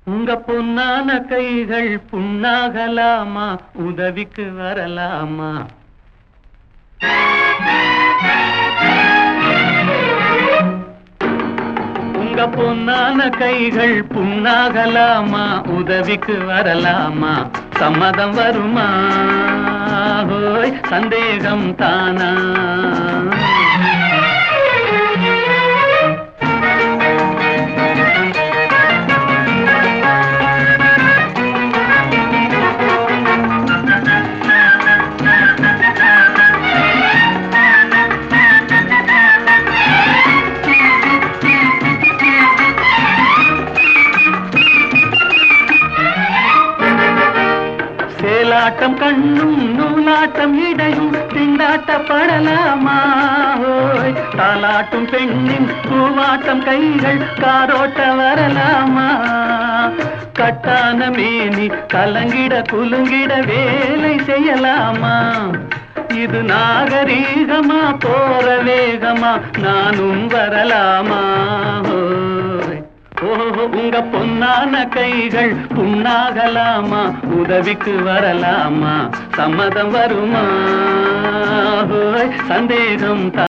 உங்க பொன்னான கைகள் புண்ணாகலாமா உதவிக்கு வரலாமா உங்க பொன்னான கைகள் புண்ணாகலாமா உதவிக்கு வரலாமா சம்மதம் வருமா ஹோய் சந்தேகம் தானா சேலாட்டம் கண்ணும் நூலாட்டம் இடையும் திண்டாட்டப்படலாமா ஓய் தாலாட்டும் பெண்ணின் பூவாட்டம் கைகள் காரோட்ட வரலாமா கட்டான மேனி கலங்கிட குலுங்கிட வேலை செய்யலாமா இது நாகரீகமா போற வேகமா நானும் வரலாமா ஓய் ஓஹோ உங்க பொன்னான கைகள் புண்ணாகலாமா உதவிக்கு வரலாமா சம்மதம் வருமா ஹோய், சந்தேகம் தான்